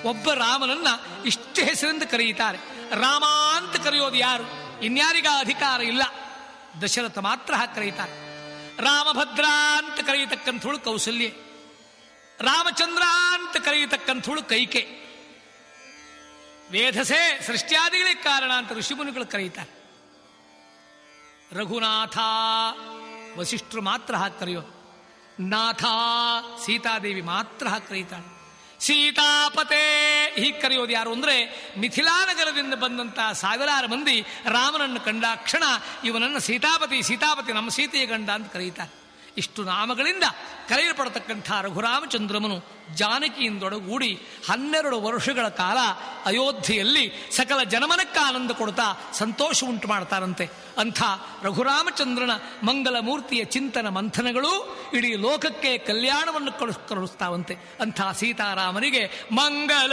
ಒಬ್ಬ ರಾಮನನ್ನ ಇಷ್ಟು ಹೆಸರಿಂದ ಕರೆಯುತ್ತಾರೆ ರಾಮ ಅಂತ ಕರೆಯೋದು ಯಾರು ಇನ್ಯಾರಿಗ ಅಧಿಕಾರ ಇಲ್ಲ ದಶರಥ ಮಾತ್ರ ಹಾಗೆ ಕರೆಯುತ್ತಾರೆ ರಾಮಭದ್ರ ಅಂತ ಕರೆಯತಕ್ಕಂಥಳು ಕೌಸಲ್ಯ ರಾಮಚಂದ್ರ ಅಂತ ಕರೆಯತಕ್ಕಂಥಳು ಕೈಕೆ ವೇಧಸೆ ಸೃಷ್ಟ್ಯಾದಿಗಳಿಗೆ ಕಾರಣ ಅಂತ ಋಷಿಮುನಿಗಳು ಕರೆಯುತ್ತಾರೆ ರಘುನಾಥ ವಸಿಷ್ಠರು ಮಾತ್ರ ಹಾಗೆ ಕರೆಯೋದು ನಾಥ ಸೀತಾದೇವಿ ಮಾತ್ರ ಹಾಗೆ ಕರೀತಾಳೆ ಸೀತಾಪತೆ ಹೀಗೆ ಕರೆಯೋದು ಯಾರು ಅಂದ್ರೆ ಮಿಥಿಲಾನಗರದಿಂದ ಬಂದಂತಹ ಸಾವಿರಾರು ಮಂದಿ ರಾಮನನ್ನು ಕಂಡ ಕ್ಷಣ ಇವನನ್ನು ಸೀತಾಪತಿ ಸೀತಾಪತಿ ನಮ್ಮ ಸೀತೆಯ ಗಂಡ ಅಂತ ಕರೀತಾರೆ ಇಷ್ಟು ನಾಮಗಳಿಂದ ಕರೆಯಲ್ಪಡತಕ್ಕಂಥ ರಘುರಾಮಚಂದ್ರಮನು ಜಾನಕಿಯಿಂದೊಡಗೂಡಿ ಹನ್ನೆರಡು ವರ್ಷಗಳ ಕಾಲ ಅಯೋಧ್ಯೆಯಲ್ಲಿ ಸಕಲ ಜನಮನಕ್ಕೆ ಆನಂದ ಕೊಡ್ತಾ ಸಂತೋಷ ಉಂಟು ಮಾಡ್ತಾರಂತೆ ಅಂಥ ರಘುರಾಮಚಂದ್ರನ ಮಂಗಲ ಮೂರ್ತಿಯ ಚಿಂತನ ಮಂಥನಗಳು ಇಡೀ ಲೋಕಕ್ಕೆ ಕಲ್ಯಾಣವನ್ನು ಕಳಿಸ್ ಕಳಿಸ್ತಾವಂತೆ ಅಂಥ ಸೀತಾರಾಮನಿಗೆ ಮಂಗಲ